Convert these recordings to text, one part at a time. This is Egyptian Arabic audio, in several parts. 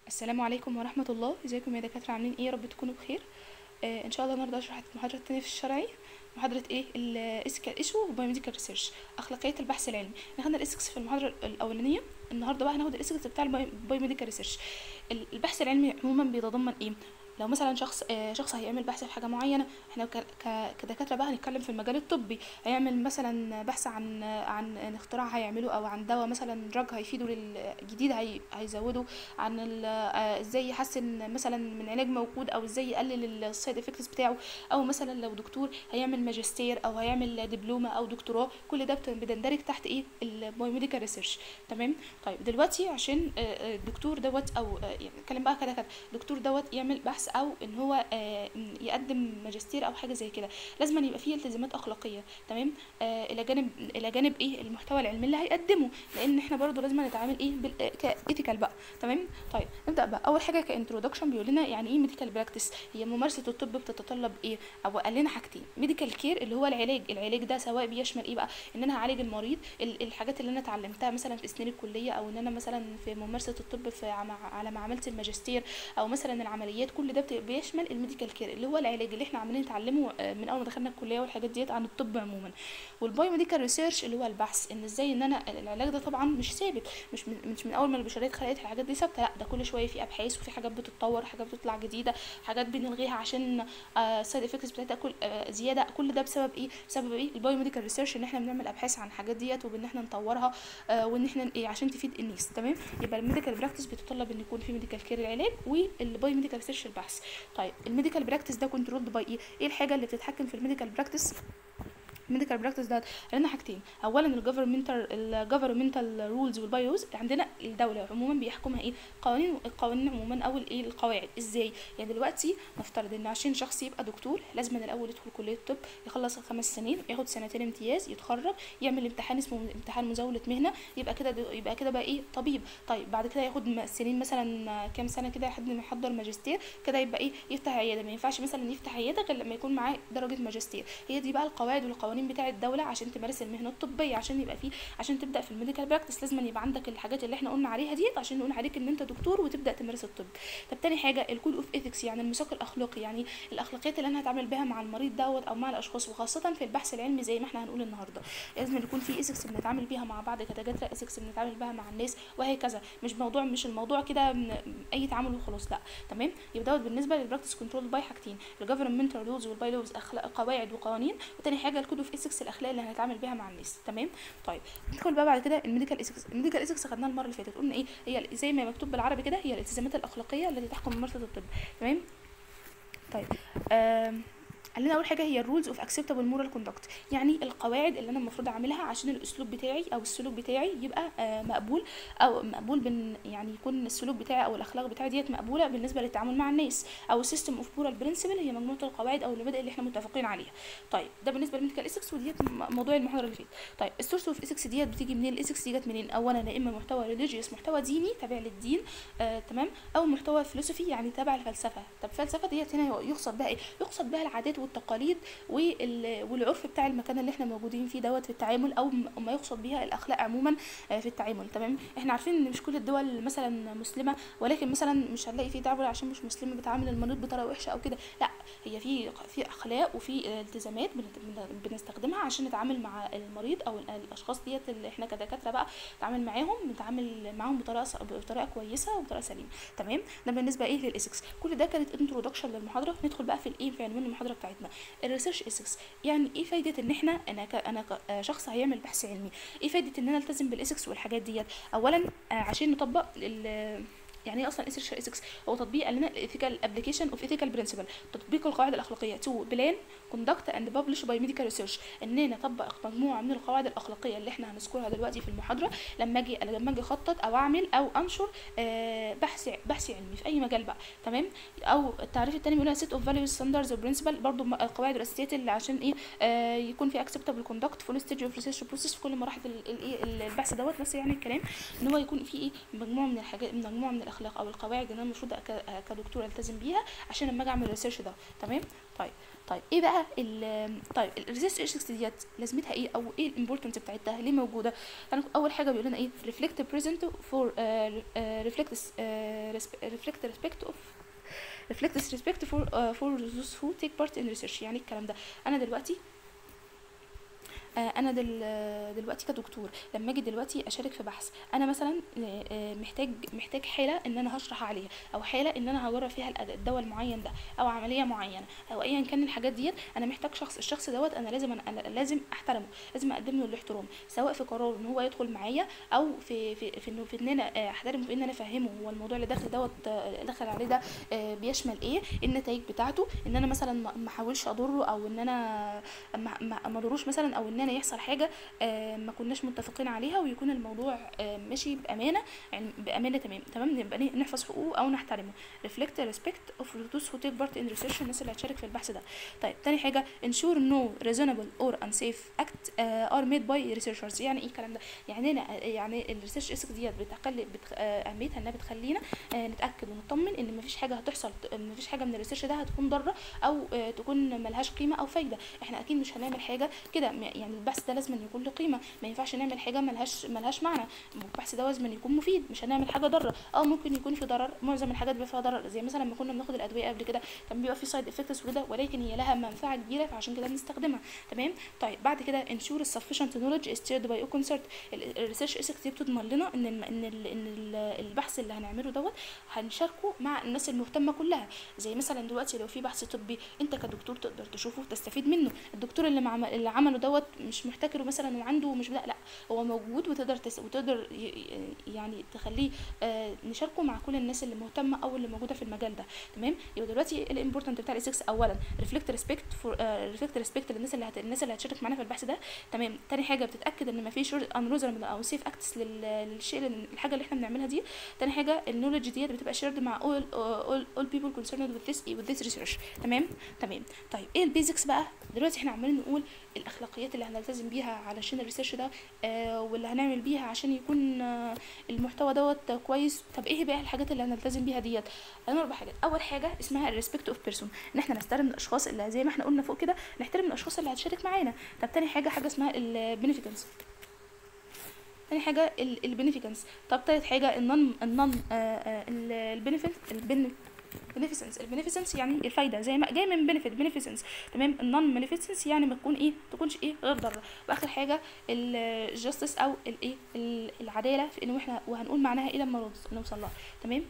السلام عليكم ورحمة الله ازيكم يا دكاترة عاملين ايه يا رب تكونوا بخير آه ان شاء الله النهارده هشرح المحاضرة التانية في الشرعي محاضرة ايه الاسكال ايشو وبايوميديكال ريسيرش اخلاقية البحث العلمي احنا خدنا الاسكس في المحاضرة الاولانية النهارده بقى هناخد الاسكس بتاع البايوميديكال ريسيرش البحث العلمي عموما بيتضمن ايه لو مثلا شخص آه شخص هيعمل بحث في حاجه معينه احنا ك- ك- كدكاتره بقى هنتكلم في المجال الطبي هيعمل مثلا بحث عن عن اختراع هيعمله او عن دواء مثلا دراج هيفيده للجديد هي هيزوده عن ال- آه ازاي يحسن مثلا من علاج موجود او ازاي يقلل السايد افكتس بتاعه او مثلا لو دكتور هيعمل ماجستير او هيعمل دبلومه او دكتوراه كل ده بت- بتندرج تحت ايه البايوميديكال ريسيرش تمام طيب دلوقتي عشان آه، آه، الدكتور دوت او آه، يعني نتكلم بقى كده كده الدكتور دوت يعمل بحث او ان هو آه، يقدم ماجستير او حاجه زي كده لازم يبقى فيه التزامات اخلاقيه تمام آه، الى جانب الى جانب ايه المحتوى العلمي اللي هيقدمه لان احنا برضو لازم نتعامل ايه بال كايثيكال بقى تمام طيب نبدا بقى اول حاجه كانترودكشن بيقول لنا يعني ايه ميديكال براكتس هي ممارسه الطب بتتطلب ايه او قال لنا حاجتين ميديكال كير اللي هو العلاج العلاج ده سواء بيشمل ايه بقى ان انا هعالج المريض ال- الحاجات اللي انا اتعلمتها مثلا في سنين الكليه او ان انا مثلا في ممارسه الطب في عم- على ما عملت الماجستير او مثلا العمليات كل ده بت- بيشمل الميديكال كير اللي هو العلاج اللي احنا عمالين نتعلمه آه، من اول ما دخلنا الكليه والحاجات ديت عن الطب عموما والبايو ميديكال ريسيرش اللي هو البحث ان ازاي ان انا العلاج ده طبعا مش ثابت مش من مش من اول ما البشريه اتخلقت الحاجات دي ثابته لا ده كل شويه في ابحاث وفي حاجات بتتطور حاجات بتطلع جديده حاجات بنلغيها عشان السايد افكتس بتاعتها كل آه، زياده كل ده بسبب ايه بسبب ايه البايو ميديكال ريسيرش ان احنا بنعمل ابحاث عن الحاجات ديت وبان احنا نطورها آه، وان احنا ايه عشان تفيد الناس تمام يبقى الميديكال براكتس بيتطلب ان يكون في ميديكال كير العلاج والبايو ميديكال ريسيرش البحث طيب الميديكال براكتس ده كنترولد باي ايه ايه الحاجه اللي بتتحكم في الميديكال براكتس الميديكال براكتس ده عندنا حاجتين اولا الجفرمنتال الجفرمنتال رولز والبايوز عندنا الدوله عموما بيحكمها ايه قوانين القوانين عموما او الايه القواعد ازاي يعني دلوقتي نفترض ان عشان شخص يبقى دكتور لازم من الاول يدخل كليه الطب يخلص خمس سنين ياخد سنتين امتياز يتخرج يعمل امتحان اسمه امتحان مزاوله مهنه يبقى كده يبقى كده بقى ايه طبيب طيب بعد كده ياخد م- سنين مثلا كام سنه كده لحد ما يحضر ماجستير كده يبقى ايه يفتح عياده ما ينفعش مثلا يفتح عياده غير لما يكون معاه درجه ماجستير هي دي بقى القواعد والقوانين بتاعه الدوله عشان تمارس المهنه الطبيه عشان يبقى فيه عشان تبدا في الميديكال براكتس لازم يبقى عندك الحاجات اللي احنا قلنا عليها ديت عشان نقول عليك ان انت دكتور وتبدا تمارس الطب طب تاني حاجه الكود اوف ايثكس يعني الميثاق الاخلاقي يعني الاخلاقيات اللي انا هتعامل بها مع المريض دوت او مع الاشخاص وخاصه في البحث العلمي زي ما احنا هنقول النهارده لازم يكون في ايثكس بنتعامل بيها مع بعض كدكاتره ايثكس بنتعامل بيها مع الناس وهكذا مش موضوع مش الموضوع كده من اي تعامل وخلاص لا تمام يبقى دوت بالنسبه للبراكتس كنترول باي حاجتين الجفرمنتال رولز والباي لوز قواعد وقوانين وتاني حاجه الكود اوف ايثكس الاخلاق اللي هنتعامل بيها مع الناس تمام طيب ندخل بقى بعد كده الميديكال ايثكس الميديكال ايثكس خدناها المره اللي فاتت قلنا ايه هي زي ما مكتوب بالعربي كده هي الالتزامات الاخلاقيه التي تحكم ممارسه الطب تمام طيب آم، قال لنا اول حاجه هي الرولز اوف اكسبتابل مورال كوندكت يعني القواعد اللي انا المفروض اعملها عشان الاسلوب بتاعي او السلوك بتاعي يبقى آه، مقبول او مقبول بن يعني يكون السلوك بتاعي او الاخلاق بتاعي ديت مقبوله بالنسبه للتعامل مع الناس او السيستم اوف مورال برنسبل هي مجموعه القواعد او المبادئ اللي احنا متفقين عليها طيب ده بالنسبه للميديكال ايثكس وديت م- موضوع المحاضره اللي فاتت طيب السورس اوف ايثكس ديت بتيجي منين الايثكس دي جت منين اولا يا اما محتوى ريليجيوس محتوى ديني تابع للدين آه تمام او محتوى فلسفي يعني تابع الفلسفه طب الفلسفه ديت هنا يقصد بها ايه يقصد بها العادات والتقاليد وال- والعرف بتاع المكان اللي احنا موجودين فيه دوت في التعامل او م- ما يقصد بها الاخلاق عموما آه، في التعامل تمام احنا عارفين ان مش كل الدول مثلا مسلمه ولكن مثلا مش هنلاقي في دولة عشان مش مسلمه بتعامل المريض بطريقه وحشه او كده لا هي في في اخلاق وفي آه، التزامات بن- بن- بنستخدمها عشان نتعامل مع المريض او ال- الاشخاص ديت اللي احنا كدكاتره بقى نتعامل معاهم نتعامل معاهم بطريقه س- بطريقه كويسه وبطريقه سليمه تمام ده بالنسبه ايه للايثكس كل ده كانت انترودكشن للمحاضره ندخل بقى في الايه في عنوان المحاضره بتاعتنا الريسيرش ايثكس يعني ايه فايده ان احنا انا ك انا ك آه، شخص هيعمل بحث علمي ايه فايده ان انا التزم بالايثكس والحاجات ديت اولا آه، عشان نطبق ال- يعني ايه اصلا ريسيرش ايثكس هو تطبيق لنا الايثيكال ابلكيشن اوف ايثيكال برنسبل تطبيق القواعد الاخلاقيه تو بلان كوندكت اند ببلش باي ميديكال ريسيرش اننا نطبق مجموعه من القواعد الاخلاقيه اللي احنا هنذكرها دلوقتي في المحاضره لما اجي لما اجي اخطط او اعمل او انشر آه، بحث بحث علمي في اي مجال بقى تمام او التعريف الثاني بيقول سيت اوف فاليوز ستاندردز برنسبل برضو م- القواعد والاساسيات اللي عشان ايه آه يكون في اكسبتابل كوندكت فول ستيج اوف ريسيرش بروسيس في كل مراحل ال- الايه ال- البحث دوت نفس يعني الكلام ان هو يكون في ايه مجموعه من الحاجات مجموعه من الاخلاق الاخلاق او القواعد اللي انا المفروض ك- كدكتور التزم بيها عشان لما اجي اعمل الريسيرش ده تمام طيب طيب ايه بقى ال طيب الريسيرش ايثكس ديت لازمتها ايه او ايه الامبورتنس بتاعتها ليه موجوده يعني اول حاجه بيقول لنا ايه ريفلكت بريزنت فور ريفلكت ريفلكت ريسبكت اوف reflects respect for uh, for those who take part in research يعني الكلام ده انا دلوقتي آه، انا دل دلوقتي كدكتور لما اجي دلوقتي اشارك في بحث انا مثلا آه، محتاج محتاج حاله ان انا هشرح عليها او حاله ان انا هجرب فيها الأد- الدواء المعين ده او عمليه معينه او ايا كان الحاجات ديت انا محتاج شخص الشخص دوت انا لازم أنا لازم احترمه لازم اقدم له الاحترام سواء في قرار ان هو يدخل معايا او في في في انه في ان انا آه، احترمه في ان انا افهمه هو الموضوع اللي داخل دوت آه، داخل عليه ده آه، بيشمل ايه النتائج بتاعته ان انا مثلا ما ما احاولش اضره او ان انا ما ما ما اضروش مثلا او ان انا يحصل حاجه آه، ما كناش متفقين عليها ويكون الموضوع آه، ماشي بامانه يعني بامانه تمام تمام نبقى ن- نحفظ حقوقه او نحترمه reflect respect of those who take part in research الناس اللي هتشارك في البحث ده طيب تاني حاجه ensure no reasonable or unsafe act uh, are made by researchers يعني ايه الكلام ده يعني انا يعني الريسيرش اسك ديت بتقل بتخ... آه، اهميتها انها بتخلينا آه، نتاكد ونطمن ان مفيش حاجه هتحصل مفيش حاجه من الريسيرش ده هتكون ضاره او آه، تكون ملهاش قيمه او فايده احنا اكيد مش هنعمل حاجه كده م- يعني البحث ده لازم يكون له قيمه ما ينفعش نعمل حاجه ملهاش ملهاش معنى البحث ده لازم يكون مفيد مش هنعمل حاجه ضاره اه ممكن يكون في ضرر معظم الحاجات بيبقى فيها ضرر زي مثلا لما كنا بناخد الادويه قبل كده كان بيبقى في سايد افكتس وكده ولكن هي لها منفعه كبيره فعشان كده بنستخدمها تمام طيب بعد كده ensure sufficient knowledge is shared by all concerned الريسيرش ايثكس دي بتضمن لنا ان الم- ان ال- ان ال- البحث اللي هنعمله دوت هنشاركه مع الناس المهتمه كلها زي مثلا دلوقتي لو في بحث طبي انت كدكتور تقدر تشوفه وتستفيد منه الدكتور اللي مع اللي عمله دوت مش محتكره مثلا وعنده مش لا لا هو موجود وتقدر تس... وتقدر ي- ي- يعني تخليه آه نشاركه مع كل الناس اللي مهتمه او اللي موجوده في المجال ده تمام يبقى دلوقتي الامبورتنت بتاع الاس اولا ريفلكت ريسبكت فور ريفلكت ريسبكت للناس اللي هت... الناس اللي هتشارك معانا في البحث ده تمام تاني حاجه بتتاكد ان مفيش انروزر او سيف اكتس للشيء اللي- الحاجه اللي احنا بنعملها دي تاني حاجه النولج ديت بتبقى شيرد مع all all, all people concerned with this with this research تمام تمام طيب ايه البيزكس بقى دلوقتي احنا عمالين نقول الاخلاقيات اللي هنلتزم بيها علشان الريسيرش ده آه واللي هنعمل بيها عشان يكون آه المحتوى دوت كويس طب ايه بقى الحاجات اللي هنلتزم بيها ديت انا اربع حاجات اول حاجه اسمها الريسبكت اوف بيرسون ان احنا نحترم الاشخاص اللي زي ما احنا قلنا فوق كده نحترم الاشخاص اللي هتشارك معانا طب تاني حاجه حاجه اسمها البينيفيكنس تاني حاجه البينيفيكنس طب تالت حاجه النون النون البينيفيت البينيفيسنس البينيفيسنس يعني الفايده زي ما جاي من بينيفيت بينيفيسنس تمام النون مانيفيسنس يعني ما تكون ايه تكونش ايه غير ضاره واخر حاجه الجاستس او الايه ال- العداله في انه احنا وهنقول معناها ايه لما نوص- نوصل لها تمام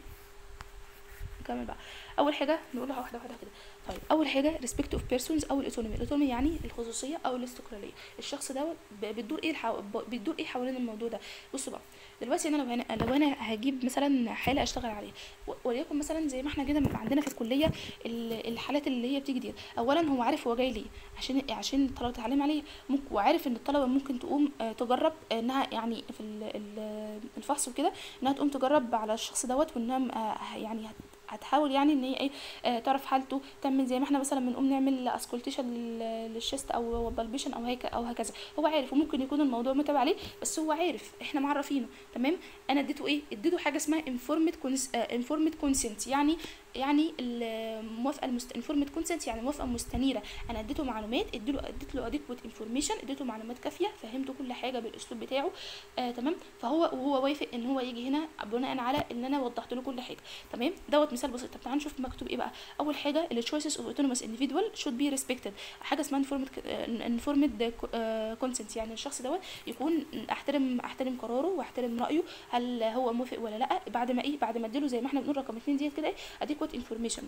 نكمل بقى اول حاجه نقولها واحده واحده كده طيب اول حاجه ريسبكت اوف بيرسونز او الاوتونومي الاوتونومي يعني الخصوصيه او الاستقلاليه الشخص ده ب- بتدور ايه الحو... ب- بتدور ايه حوالين الموضوع ده بصوا بقى دلوقتي انا لو هنا لو انا هجيب مثلا حاله اشتغل عليها و- وليكن مثلا زي ما احنا كده بيبقى عندنا في الكليه ال- الحالات اللي هي بتيجي دي اولا هو عارف هو جاي ليه عشان عشان الطلبه تتعلم عليه ممكن وعارف ان الطلبه ممكن تقوم آه، تجرب انها يعني في ال- ال- الفحص وكده انها تقوم تجرب على الشخص دوت وانها آه، يعني هت- هتحاول يعني ان هي ايه آه، تعرف حالته تعمل زي ما احنا مثلا بنقوم نعمل اسكولتيشن للشيست او بالبيشن او هيك او هكذا هو عارف وممكن يكون الموضوع متابع عليه بس هو عارف احنا معرفينه تمام انا اديته ايه اديته حاجه اسمها انفورمد انفورمد كونسنت يعني يعني الموافقه المست... انفورمد كونسنت يعني موافقه مستنيره انا اديته معلومات اديله اديت له اديكوت انفورميشن اديته معلومات كافيه فهمته كل حاجه بالاسلوب بتاعه آه تمام فهو وهو وافق ان هو يجي هنا بناء على ان انا وضحت له كل حاجه تمام دوت مثال بسيط طب تعالى نشوف مكتوب ايه بقى اول حاجه ال choices of autonomous individual should be respected حاجه اسمها informed informed consent يعني الشخص دوت يكون احترم احترم قراره واحترم رايه هل هو موافق ولا لا بعد ما ايه بعد ما اديله زي ما احنا بنقول رقم اتنين ديت كده ايه adequate information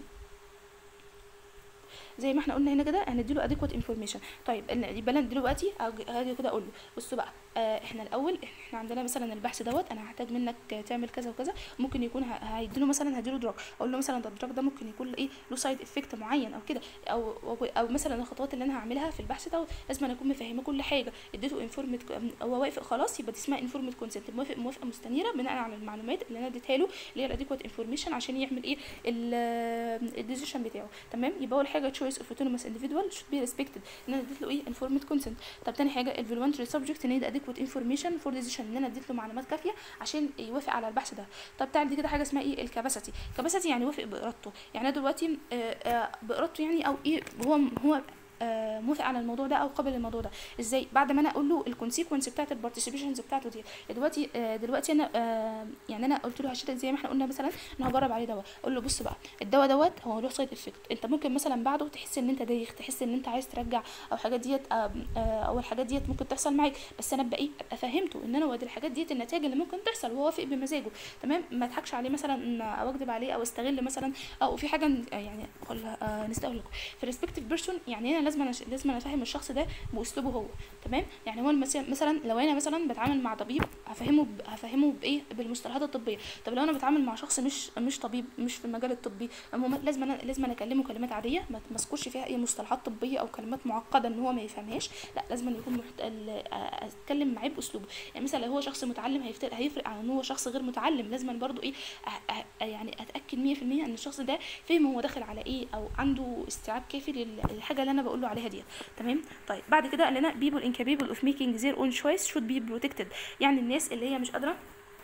زي ما احنا قلنا هنا كده هنديله adequate information طيب ال- يبقى انا دلوقتي هاجي هاجي كده اقول له بصوا بقى آه احنا الاول احنا عندنا مثلا البحث دوت انا هحتاج منك تعمل كذا وكذا ممكن يكون ه- هيديله مثلا هديله دراج اقول له مثلا ده الدراج ده ممكن يكون ايه له سايد افكت معين او كده او او, أو مثلا الخطوات اللي انا هعملها في البحث دوت لازم أنا اكون مفهمه كل حاجه اديته انفورمد هو وافق خلاص يبقى دي اسمها انفورمد كونسنت موافق موافقه مستنيره بناء على المعلومات اللي انا اديتها له اللي هي الاديكوات انفورميشن عشان يعمل ايه الديسيشن بتاعه تمام يبقى اول حاجه choice choice of autonomous individual should be respected ان انا اديت له ايه informed consent طب تاني حاجه ال voluntary subject need adequate information for decision ان انا اديت له معلومات كافيه عشان يوافق على البحث ده طب تعال دي كده حاجه اسمها ايه الكاباسيتي كاباسيتي يعني يوافق بارادته يعني انا دلوقتي آه، آه، بارادته يعني او ايه هو هو آه، موافق على الموضوع ده او قابل الموضوع ده ازاي بعد ما انا اقول له الكونسيكونس بتاعت البارتيسيبيشنز بتاعته دي دلوقتي آه، دلوقتي انا آه، يعني انا قلت له هشتري زي ما احنا قلنا مثلا انا هجرب عليه دواء اقول له بص بقى الدواء دوت هو له سايد افكت انت ممكن مثلا بعده تحس ان انت دايخ تحس ان انت عايز ترجع او حاجات ديت آه، آه، او الحاجات ديت ممكن تحصل معاك بس انا ابقى ايه ابقى فهمته ان انا وادي الحاجات ديت النتائج اللي ممكن تحصل وهو وافق بمزاجه تمام ما اضحكش عليه مثلا إن- او اكذب عليه او استغل مثلا او في حاجه ن- يعني اقول آه، نستقبل لكم في ريسبكتيف بيرسون يعني انا لازم أنا لازم أنا افهم الشخص ده باسلوبه هو تمام يعني هو المس- مثلا لو انا مثلا بتعامل مع طبيب هفهمه ب- هفهمه بايه بالمصطلحات الطبيه طب لو انا بتعامل مع شخص مش مش طبيب مش في المجال الطبي عموما لازم أنا لازم أنا اكلمه كلمات عاديه ما ما اذكرش فيها اي مصطلحات طبيه او كلمات معقده ان هو ما يفهمهاش لا لازم أن يكون محت... ال- أ- اتكلم معاه باسلوبه يعني مثلا لو هو شخص متعلم هيفترق هيفرق عن ان هو شخص غير متعلم لازم أنا برضو ايه أ- أ- يعني اتاكد 100% ان الشخص ده فاهم هو داخل على ايه او عنده استيعاب كافي لل- للحاجه اللي انا بقول له عليها دي تمام طيب بعد كده قال لنا people incapable of making their own choice should be protected يعني الناس اللي هي مش قادره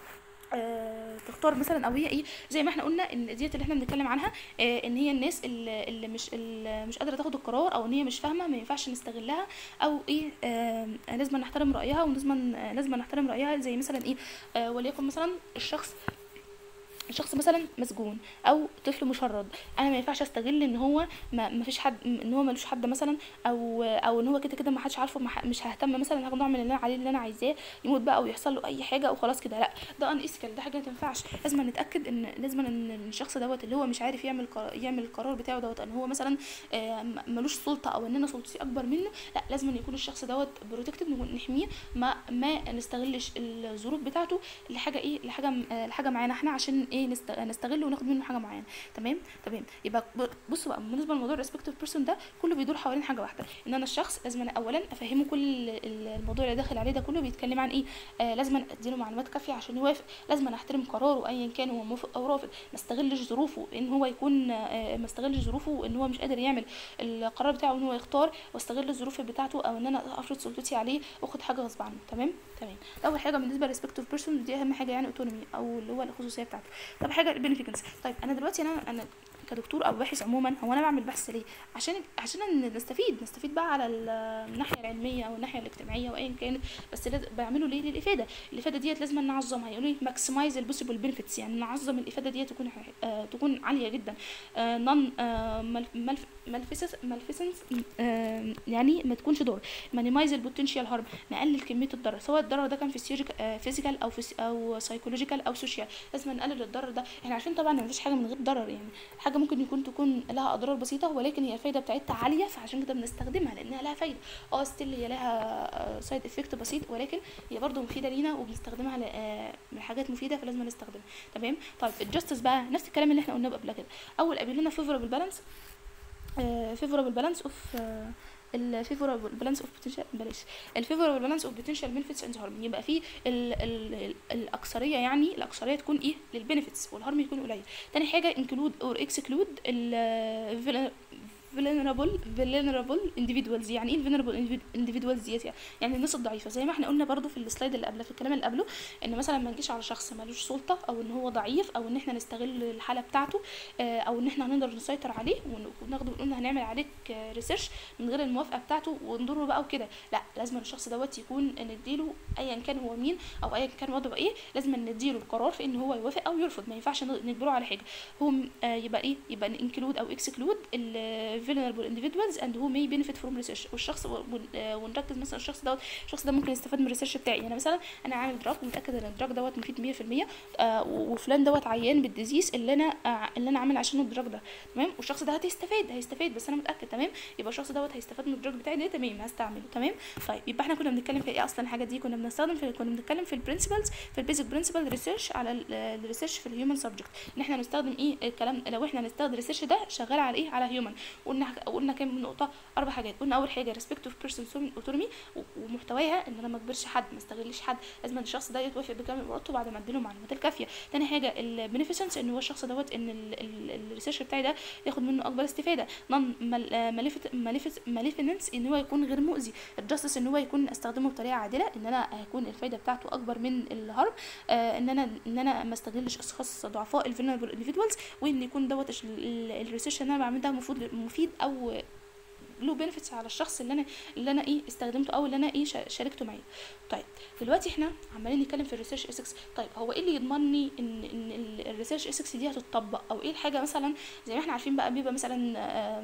آه، تختار مثلا او هي ايه زي ما احنا قلنا ان ديت اللي احنا بنتكلم عنها آه، ان هي الناس اللي, اللي مش اللي مش قادره تاخد القرار او ان هي مش فاهمه ما ينفعش نستغلها او ايه آه لازم نحترم رايها ولازم آه لازم نحترم رايها زي مثلا ايه آه وليكن مثلا الشخص الشخص مثلا مسجون او طفل مشرد انا ما ينفعش استغل ان هو ما ما فيش حد ان هو ملوش حد مثلا او او ان هو كده كده ما حدش عارفه ما ح- مش ههتم مثلا هاخد نوع من اللي انا عليه اللي انا عايزاه يموت بقى او يحصل له اي حاجه وخلاص كده لا ده ان اسكال ده حاجه ما تنفعش لازم نتاكد ان لازم ان الشخص دوت اللي هو مش عارف يعمل قرار يعمل القرار بتاعه دوت ان هو مثلا آه، م- ملوش سلطه او ان انا سلطتي اكبر منه لا لازم يكون الشخص دوت بروتكتد نحميه ما ما نستغلش الظروف بتاعته لحاجه ايه لحاجه م- آه، لحاجه معينه احنا عشان ايه نست- نستغله وناخد منه حاجه معينه تمام تمام يبقى ب- بصوا بقى بالنسبه لموضوع الريسبكتيف بيرسون ده كله بيدور حوالين حاجه واحده ان انا الشخص لازم أنا اولا افهمه كل ال- الموضوع اللي داخل عليه ده كله بيتكلم عن ايه آه لازم أنا اديله معلومات كافيه عشان يوافق لازم أنا احترم قراره ايا كان هو موافق او رافض ما استغلش ظروفه ان هو يكون آه ما استغلش ظروفه ان هو مش قادر يعمل القرار بتاعه ان هو يختار واستغل الظروف بتاعته او ان انا افرض سلطتي عليه واخد حاجه غصب عنه تمام تمام اول حاجه بالنسبه للريسبكتيف بيرسون دي اهم حاجه يعني اوتونومي او اللي هو الخصوصيه بتاعته طب حاجه البينيفيكنس طيب انا دلوقتي انا انا كدكتور او باحث عموما هو انا بعمل بحث ليه عشان عشان إن نستفيد نستفيد بقى على ال- الناحيه العلميه او الناحيه الاجتماعيه وايا كانت بس لازم بعمله ليه للافاده الافاده ديت لازم نعظمها يقولوا لي ماكسمايز البوسيبل بنفيتس يعني نعظم الافاده ديت تكون آه تكون عاليه جدا نون مالفيسنس يعني ما تكونش ضار مانيمايز البوتنشال هارم نقلل كميه الضرر سواء الضرر ده كان فيزيكال او فيس او سايكولوجيكال او سوشيال لازم نقلل الضرر ده احنا عارفين طبعا ان مفيش حاجه من غير ضرر يعني حاجه ممكن يكون تكون لها اضرار بسيطه ولكن هي الفايده بتاعتها عاليه فعشان كده بنستخدمها لانها لها فايده اه ستيل هي لها سايد افكت بسيط ولكن هي برضو مفيده لينا وبنستخدمها ل- آه، لحاجات مفيده فلازم نستخدمها تمام طيب الجاستس بقى نفس الكلام اللي احنا قلناه قبل كده اول قابل لنا فيفورابل بالانس فيفورابل بالانس اوف الفيفورابل بالانس اوف بوتنشال بلاش الفيفورابل بالانس اوف بوتنشال بنفيتس اند هارم يبقى في ال ال ال الاكثريه يعني الاكثريه تكون ايه للبنفيتس والهارم يكون قليل تاني حاجه انكلود اور اكسكلود ال vulnerable vulnerable individuals يعني ايه vulnerable individuals ديت يعني يعني الناس الضعيفه زي ما احنا قلنا برضو في السلايد اللي قبله في الكلام اللي قبله ان مثلا ما نجيش على شخص ملوش سلطه او ان هو ضعيف او ان احنا نستغل الحاله بتاعته آه، او ان احنا هنقدر نسيطر عليه ون- وناخده ونقول هنعمل عليك ريسيرش من غير الموافقه بتاعته ونضره بقى وكده لا لازم الشخص دوت يكون نديله ايا كان هو مين او ايا كان وضعه ايه لازم نديله القرار في ان هو يوافق او يرفض ما ينفعش نجبره على حاجه هو م- آه، يبقى ايه يبقى انكلود او اكسكلود ال vulnerable individuals and who may benefit from research والشخص ون- آه، ونركز مثلا الشخص دوت الشخص ده ممكن يستفاد من الريسيرش بتاعي يعني مثلا انا عامل دراج ومتاكد ان الدراج دوت مفيد 100% آه، و- وفلان دوت عيان بالديزيز اللي انا آه، اللي انا عامل عشانه الدراج ده تمام والشخص ده هيستفاد هيستفاد بس انا متاكد تمام يبقى الشخص دوت هيستفاد من الدراج بتاعي ده تمام هستعمله تمام طيب يبقى احنا كنا بنتكلم في ايه اصلا الحاجه دي كنا بنستخدم في كنا بنتكلم في البرنسبلز في البيزك برنسبل ريسيرش على الريسيرش في الهيومن سبجكت ان احنا نستخدم ايه الكلام لو احنا نستخدم الريسيرش ده شغال على ايه على هيومن قلنا قلنا كام نقطه اربع حاجات قلنا اول حاجه ريسبكت اوف بيرسون اوتونومي ومحتواها ان انا ما اجبرش حد ما استغلش حد لازم الشخص ده يتوافق بكامل ارادته بعد ما اديله المعلومات الكافيه تاني حاجه البنفيشنس ان هو الشخص دوت ان الريسيرش بتاعي ده ياخد منه اكبر استفاده نون ماليفيننس ان هو يكون غير مؤذي الجاستس ان هو يكون استخدمه بطريقه عادله ان انا هيكون الفايده بتاعته اكبر من الهرم آه ان انا ان انا ما استغلش اشخاص ضعفاء الفيلنربل انديفيدوالز وان يكون دوت الريسيرش اللي انا بعمله ده المفروض مفيد او له بنفيتس على الشخص اللي انا اللي انا ايه استخدمته او اللي انا ايه شاركته معاه طيب دلوقتي احنا عمالين نتكلم في الريسيرش اسكس طيب هو ايه اللي يضمنني ان ان الريسيرش اسكس دي هتطبق او ايه الحاجه مثلا زي ما احنا عارفين بقى بيبقى مثلا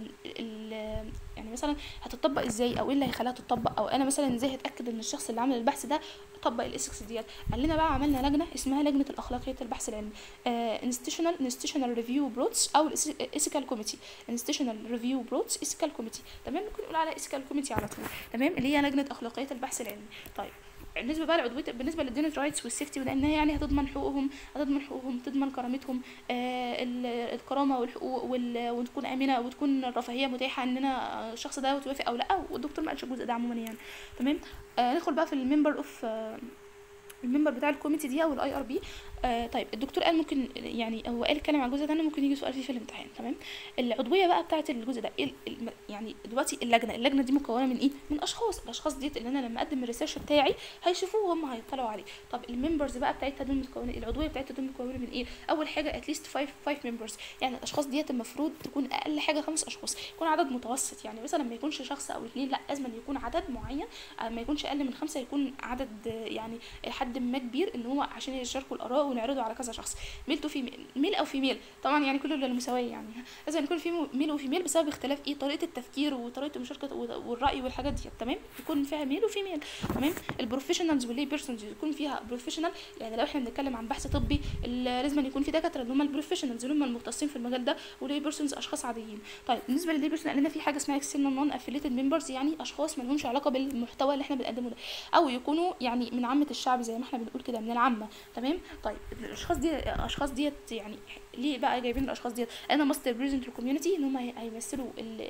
يعني مثلا هتطبق ازاي او ايه اللي هيخليها تطبق او انا مثلا ازاي هتاكد ان الشخص اللي عمل البحث ده طبق الاسكس ديت قال لنا بقى عملنا لجنه اسمها لجنه الاخلاقيات البحث العلمي انستيشنال انستيشنال ريفيو بروتس او الاسيكال كوميتي انستيشنال ريفيو بروتس اسيكال كوميتي تمام ممكن نقول على اسيكال كوميتي على طول تمام اللي هي لجنه اخلاقيات البحث العلمي طيب بالنسبه بقى لعضويه بالنسبه للدينت رايتس والسيفتي لانها يعني هتضمن حقوقهم هتضمن حقوقهم تضمن كرامتهم آه الكرامه والحقوق وتكون امنه وتكون الرفاهيه متاحه ان انا الشخص ده يوافق او لا والدكتور ما قالش الجزء ده عموما يعني تمام آه ندخل بقى في الممبر اوف آه الممبر بتاع الكوميتي دي او الاي ار بي آه طيب الدكتور قال ممكن يعني هو قال كلام على الجزء ده ممكن يجي سؤال فيه في الامتحان تمام العضويه بقى بتاعه الجزء ده إيه يعني دلوقتي اللجنه اللجنه دي مكونه من ايه من اشخاص الاشخاص ديت اللي انا لما اقدم الريسيرش بتاعي هيشوفوه هم هيطلعوا عليه طب الممبرز بقى بتاعتها دول متكونه العضويه بتاعتها دول مكونه من ايه اول حاجه اتليست 5 5 ممبرز يعني الاشخاص ديت المفروض تكون اقل حاجه خمس اشخاص يكون عدد متوسط يعني مثلا ما يكونش شخص او اثنين لا لازم يكون عدد معين ما يكونش اقل من خمسه يكون عدد يعني حد ما كبير ان هو عشان يشاركوا الاراء ونعرضوا على كذا شخص ميل تو في ميل او فيميل طبعا يعني كله للمساواه يعني لازم يكون في ميل وفيميل بسبب اختلاف ايه طريقه التفكير وطريقه المشاركه والراي والحاجات دي تمام يكون فيها ميل وفيميل تمام البروفيشنالز واللي بيرسونز يكون فيها بروفيشنال يعني لو احنا بنتكلم عن بحث طبي لازم يكون في دكاتره اللي هم البروفيشنالز اللي هم المختصين في المجال ده واللي بيرسونز اشخاص عاديين طيب بالنسبه للي بيرسون لنا في حاجه اسمها اكسترنال نون افيليتد ممبرز يعني اشخاص ما لهمش علاقه بالمحتوى اللي احنا بنقدمه ده او يكونوا يعني من عامه الشعب زي ما احنا بنقول كده من العامه تمام طيب الاشخاص دي الاشخاص ديت يعني ليه بقى جايبين الاشخاص ديت انا ماست ريبريزنت الكوميونتي ان هم هيمثلوا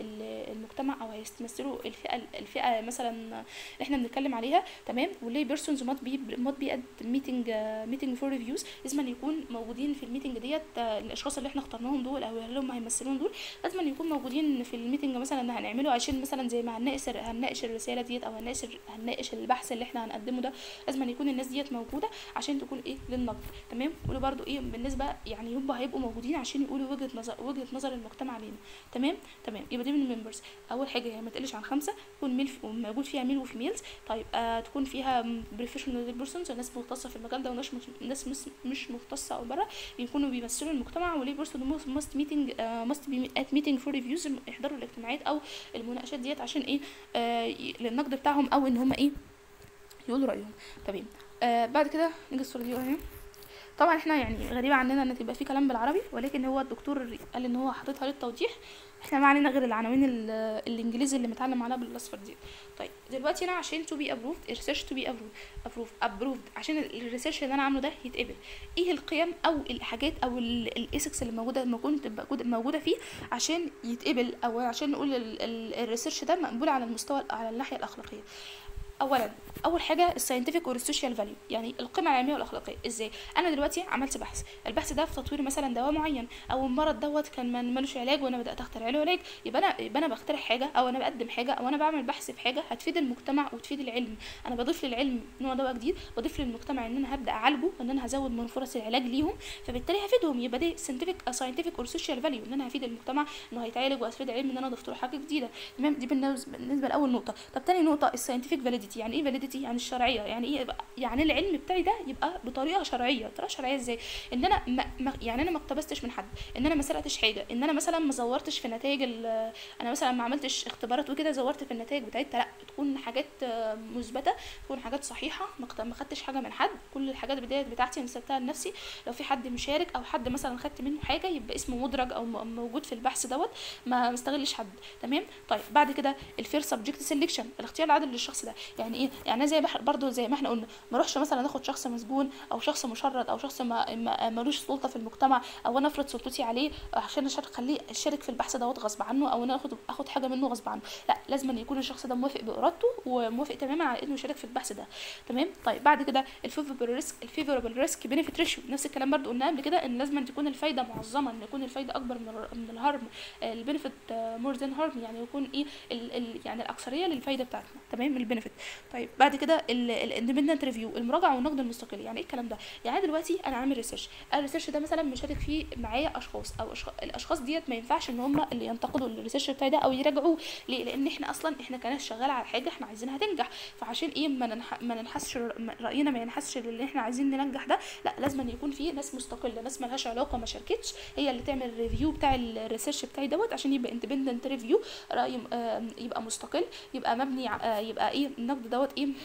المجتمع او هيمثلوا الفئه الفئه مثلا اللي احنا بنتكلم عليها تمام واللي بيرسونز مات بي مات بي ات ميتنج ميتنج فور ريفيوز لازم يكون موجودين في الميتنج ديت الاشخاص اللي احنا اخترناهم دول او اللي هم هيمثلون دول لازم يكون موجودين في الميتنج مثلا اللي هنعمله عشان مثلا زي ما هنناقش هنناقش الرساله ديت او هنناقش هنناقش البحث اللي احنا هنقدمه ده لازم يكون الناس ديت موجوده عشان تكون ايه للنقد تمام ولو برده ايه بالنسبه يعني يبقى هيبقوا موجودين عشان يقولوا وجهه نظر وجهه نظر المجتمع لينا تمام تمام يبقى دي من الممبرز اول حاجه هي ما تقلش عن خمسه يكون ميل موجود فيها ميل وفيميلز طيب آه تكون فيها بروفيشنال بيرسونز ناس مختصه في المجال ده وناس ناس مش, مش مختصه او بره بيكونوا بيمثلوا المجتمع وليه بيرسون ماست ميتنج ماست بي ات ميتنج فور ريفيوز يحضروا الاجتماعات او المناقشات ديت عشان ايه آه للنقد بتاعهم او ان هم ايه يقولوا رايهم تمام آه بعد كده نيجي الصوره دي اهي طبعا احنا يعني غريبه عننا ان تبقى في كلام بالعربي ولكن هو الدكتور قال ان هو حاططها للتوضيح احنا ما علينا غير العناوين الانجليزي اللي متعلم عليها بالاصفر دي طيب دلوقتي انا عشان تو بي ابروفد الريسيرش تو بي ابروفد ابروفد عشان الريسيرش اللي انا عامله ده يتقبل ايه القيم او الحاجات او الايسكس اللي موجوده المفروض تبقى موجوده فيه عشان يتقبل او عشان نقول الريسيرش ده مقبول على المستوى على الناحيه الاخلاقيه اولا اول حاجه الساينتفك والسوشيال فاليو يعني القيمه العلميه والاخلاقيه ازاي انا دلوقتي عملت بحث البحث ده في تطوير مثلا دواء معين او المرض دوت كان ملوش علاج وانا بدات اخترع له علاج يبقى انا يبقى انا بخترع حاجه او انا بقدم حاجه او انا بعمل بحث في حاجه هتفيد المجتمع وتفيد العلم انا بضيف للعلم نوع دواء جديد بضيف للمجتمع ان انا هبدا اعالجه وان انا هزود من فرص العلاج ليهم فبالتالي هفيدهم يبقى ده ساينتفك ساينتفك اور سوشيال فاليو ان انا هفيد المجتمع انه هيتعالج وهفيد العلم ان انا ضفت له حاجه جديده تمام دي بالنسبه لاول نقطه طب تاني نقطه الساينتفك فاليديتي يعني ايه فاليديتي يعني الشرعيه يعني ايه يبقى يعني العلم بتاعي ده يبقى بطريقه شرعيه طريقه شرعيه ازاي ان انا ما ما يعني انا ما اقتبستش من حد ان انا ما سرقتش حاجه ان انا مثلا ما زورتش في نتائج انا مثلا ما عملتش اختبارات وكده زورت في النتائج بتاعتها لا تكون حاجات مثبته تكون حاجات صحيحه ما خدتش حاجه من حد كل الحاجات بداية بتاعتي انا سبتها لنفسي لو في حد مشارك او حد مثلا خدت منه حاجه يبقى اسمه مدرج او موجود في البحث دوت ما مستغلش حد تمام طيب بعد كده الفير سبجكت سيلكشن الاختيار العادل للشخص ده يعني ايه يعني أنا زي بح- برضو زي ما احنا قلنا ما اروحش مثلا اخد شخص مسجون او شخص مشرد او شخص ما ما- ملوش سلطه في المجتمع او انا افرض سلطتي عليه عشان اشارك خليه يشارك في البحث دوت غصب عنه او انا اخد اخد حاجه منه غصب عنه لا لازم أن يكون الشخص ده موافق بارادته وموافق تماما على انه يشارك في البحث ده تمام طيب بعد كده الفيفوربل ريسك الفيفوربل ريسك بنفيت ريشيو نفس الكلام برضو قلناه قبل كده ان لازم أن تكون الفايده معظمه ان يكون الفايده اكبر من الر- من الهرم البنفيت مور ذان هارم يعني يكون ايه ال ال يعني الاكثريه للفايده بتاعتنا تمام البنفيت طيب بعد كده الاندبندنت ريفيو المراجعه والنقد المستقل يعني ايه الكلام ده يعني أنا دلوقتي انا عامل ريسيرش الريسيرش ده مثلا مشارك فيه معايا اشخاص او أشخاص الاشخاص ديت ما ينفعش ان هم اللي ينتقدوا الريسيرش بتاعي ده او يراجعوه ليه لان احنا اصلا احنا كناس شغاله على حاجه احنا عايزينها تنجح فعشان ايه ما ننح... ما ننحسش ر- راينا ما ينحسش للي احنا عايزين ننجح ده لا لازم أن يكون في ناس مستقله ناس ملهاش علاقه ما شاركتش هي اللي تعمل الريفيو بتاع الريسيرش بتاعي دوت عشان يبقى اندبندنت ريفيو راي آم، يبقى مستقل يبقى مبني ع- آه، يبقى ايه النقد دوت ايه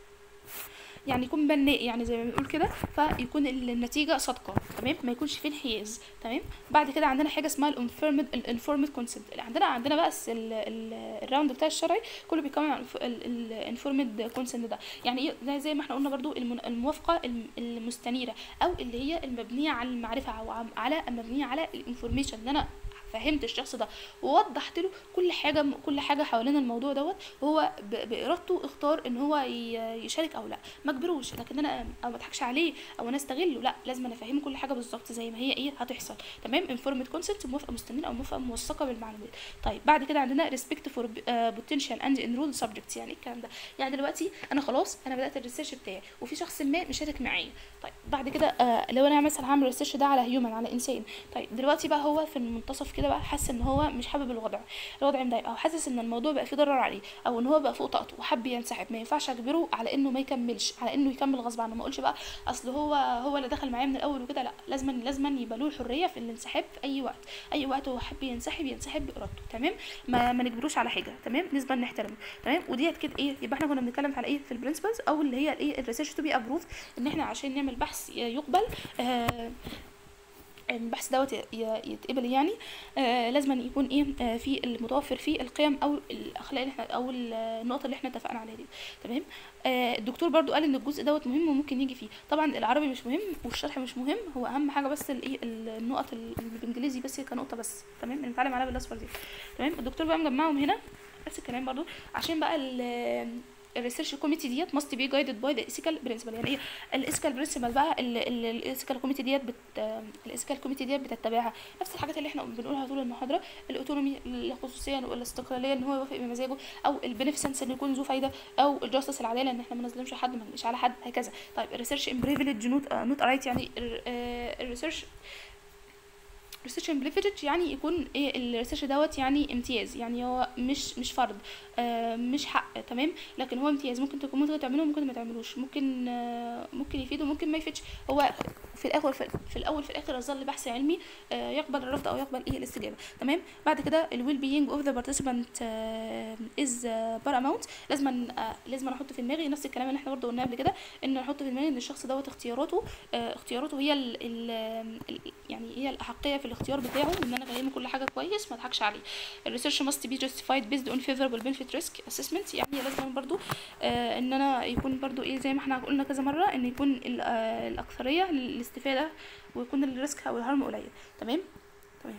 يعني يكون بناء يعني زي ما بنقول كده فيكون ال- النتيجه صادقه تمام ما يكونش فيه انحياز تمام بعد كده عندنا حاجه اسمها الانفورمد الانفورمد كونسنت عندنا عندنا بقى الس- ال- ال- الراوند بتاع الشرعي كله بيتكون عن الانفورمد كونسنت ده يعني ايه زي- زي ما احنا قلنا برضو المن- الموافقه الم- المستنيره او اللي هي المبنيه على المعرفه او عم- على المبنيه على الانفورميشن ان انا فهمت الشخص ده ووضحت له كل حاجه كل حاجه حوالين الموضوع دوت وهو ب- بارادته اختار ان هو ي- يشارك او لا ما اجبروش لكن انا او ما اضحكش عليه او انا استغله لا لازم انا افهمه كل حاجه بالظبط زي ما هي ايه هتحصل تمام انفورمد كونسنت موافقه مستنير او موافقه موثقه بالمعلومات طيب بعد كده عندنا ريسبكت فور بوتنشال اند انرول سبجكتس يعني ايه الكلام ده يعني دلوقتي انا خلاص انا بدات الريسيرش بتاعي وفي شخص ما مشارك معايا طيب بعد كده آه لو انا مثلا هعمل الريسيرش ده على هيومن على انسان طيب دلوقتي بقى هو في المنتصف كده بقى حاسس ان هو مش حابب الوضع الوضع مضايق او حاسس ان الموضوع بقى فيه ضرر عليه او ان هو بقى فوق طاقته وحب ينسحب ما ينفعش اجبره على انه ما يكملش على انه يكمل غصب عنه ما اقولش بقى اصل هو هو اللي دخل معايا من الاول وكده لا لازما لازما يبقى له الحريه في الانسحاب في اي وقت اي وقت هو حب ينسحب ينسحب بارادته تمام ما, ما نجبروش على حاجه تمام نسبه نحترمه تمام وديت كده ايه يبقى احنا كنا بنتكلم على ايه في البرنسبلز او اللي هي الايه الريسيرش تو بي ابروف ان احنا عشان نعمل بحث يقبل آه البحث دوت ي- ي- يتقبل يعني آه لازم أن يكون ايه آه في المتوفر فيه القيم او الاخلاق اللي احنا او ال- النقط اللي احنا اتفقنا عليها دي تمام آه الدكتور برضو قال ان الجزء دوت مهم وممكن يجي فيه طبعا العربي مش مهم والشرح مش مهم هو اهم حاجه بس الايه النقط ال- اللي بالانجليزي بس كنقطه بس تمام بنتعلم عليها بالاصفر دي تمام الدكتور بقى مجمعهم هنا نفس الكلام برضو عشان بقى ال الريسيرش كوميتي ديت must be guided by the ethical principle يعني ايه الاسكال برنسبل بقى الاسكال كوميتي ديت بت الاسكال كوميتي ديت بتتبعها نفس الحاجات اللي احنا بنقولها طول المحاضره الاوتونومي الخصوصيه والاستقلاليه ان هو يوافق بمزاجه او البنفسنس ان يكون ذو فايده او الجاستس العداله ان احنا ما نظلمش حد ما نجيش على حد هكذا طيب الريسيرش ان بريفليج نوت نوت رايت يعني الريسيرش ريسيرش ان بريفليج يعني يكون ايه الريسيرش دوت يعني امتياز يعني هو مش مش فرض آه مش حق تمام لكن هو امتياز ممكن تكون ممكن تعمله ممكن ما تعملوش ممكن آه ممكن يفيد وممكن ما يفيدش هو في الاول في, في الاول في الاخر يظل بحث علمي آه يقبل الرفض او يقبل ايه الاستجابه تمام بعد كده الويل بينج اوف ذا بارتيسيبانت از باراماونت لازم آه لازم احط في دماغي نفس الكلام اللي احنا برضه قلناه قبل كده ان احط في دماغي ان الشخص دوت اختياراته آه اختياراته هي ال ال يعني هي الاحقيه في الاختيار بتاعه ان انا فاهمه كل حاجه كويس ما اضحكش عليه الريسيرش must be justified based on favorable benefit risk assessment يعني لازم برضو آه ان انا يكون برضو ايه زي ما احنا قلنا كذا مره ان يكون ال- آه الاكثريه للاستفاده ويكون الريسك او الهرم قليل تمام تمام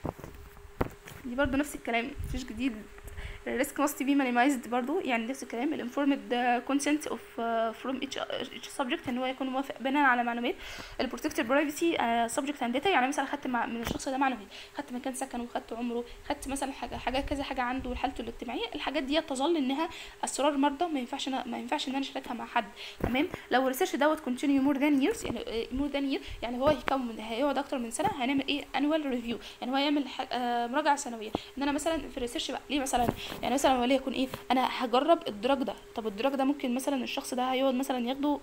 دي برضو نفس الكلام مفيش جديد الريسك must be minimized برضو يعني نفس الكلام الانفورمد consent of uh, from each, each subject ان هو يكون موافق بناء على معلومات البروتكتد برايفسي subject and data يعني مثلا خدت مع من الشخص ده معلومات خدت مكان سكنه خدت عمره خدت مثلا حاجه حاجه كذا حاجه عنده وحالته الاجتماعيه الحاجات دي تظل انها اسرار مرضى ما ينفعش أنا ما ينفعش ان انا اشاركها مع حد تمام لو الريسيرش دوت كونتينيو مور ذان ييرز يعني مور ذان يير يعني هو هيكون هيقعد اكتر من سنه هنعمل ايه انوال ريفيو يعني هو يعمل حاجة آه مراجعه سنويه ان انا مثلا في الريسيرش بقى ليه مثلا يعني مثلا وليكن ايه انا هجرب الدراج ده طب الدراج ده ممكن مثلا الشخص ده هيقعد مثلا ياخده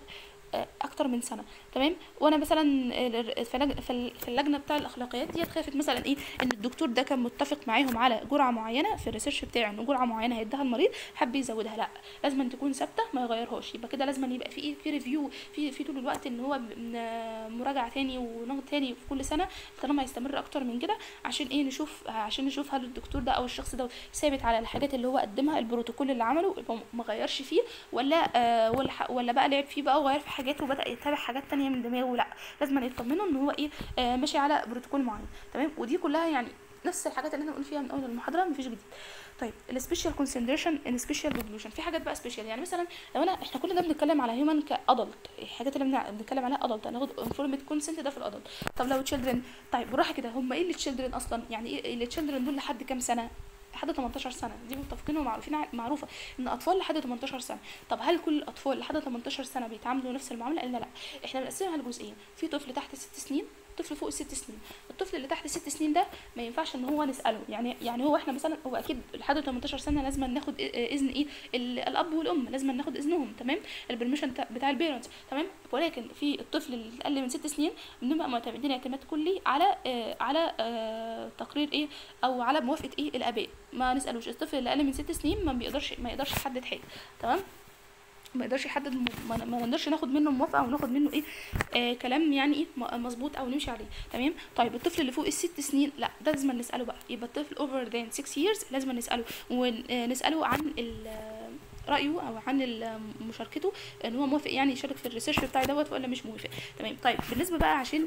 آه، اكتر من سنه تمام وانا مثلا ال- في لج- في ال- في اللجنه بتاع الاخلاقيات دي خافت مثلا ايه ان الدكتور ده كان متفق معاهم على جرعه معينه في الريسيرش بتاعه ان جرعه معينه هيديها المريض حب يزودها لا لازم تكون ثابته ما يغيرهاش يبقى كده لازم يبقى في ايه في ريفيو في في طول الوقت ان هو م- مراجعه تاني ونقد تاني في كل سنه طالما هيستمر اكتر من كده عشان ايه نشوف عشان نشوف هل الدكتور ده او الشخص ده ثابت على الحاجات اللي هو قدمها البروتوكول اللي عمله يبقى ما غيرش فيه ولا آه ولا ح- ولا بقى لعب فيه بقى وغير في حاجات وبدا يتابع حاجات تانية من دماغه لا لازم يطمنوا ان هو ايه آه ماشي على بروتوكول معين تمام ودي كلها يعني نفس الحاجات اللي احنا بنقول فيها من اول المحاضره مفيش جديد طيب السبيشال كونسنتريشن ان سبيشال بوبولوشن في حاجات بقى سبيشال يعني مثلا لو انا احنا كل ده بنتكلم على هيومن كادلت الحاجات اللي بنع- بنتكلم عليها ادلت هناخد انفورمد كونسنت ده في الادلت طب لو تشيلدرن طيب بالراحه كده هم ايه اللي تشيلدرن اصلا يعني ايه اللي تشيلدرن دول لحد كام سنه لحد 18 سنه دي متفقين ومعروفين ع- معروفه ان اطفال لحد 18 سنه طب هل كل الاطفال لحد 18 سنه بيتعاملوا نفس المعامله قلنا لا احنا بنقسمها لجزئين في طفل تحت ست سنين طفل فوق الست سنين الطفل اللي تحت ست سنين ده ما ينفعش ان هو نساله يعني يعني هو احنا مثلا هو اكيد لحد 18 سنه لازم ناخد إ- اذن ايه ال- الاب والام لازم ناخد اذنهم تمام البرميشن بتاع- بتاع البيرنتس تمام ولكن في الطفل اللي اقل من ست سنين بنبقى معتمدين اعتماد كلي على آه على آه تقرير ايه او على موافقه ايه الاباء ما نسالوش الطفل اللي اقل من ست سنين ما بيقدرش ما يقدرش يحدد حاجه تمام ما يقدرش يحدد م- ما ما نقدرش ناخد منه موافقه او ناخد منه ايه آه كلام يعني ايه م- مظبوط او نمشي عليه تمام طيب الطفل اللي فوق الست سنين لا ده لازم نساله بقى يبقى الطفل over than 6 years لازم نساله ونساله عن ال- رايه او عن ال- مشاركته ان هو موافق يعني يشارك في الريسيرش بتاعي دوت ولا مش موافق تمام طيب بالنسبه بقى عشان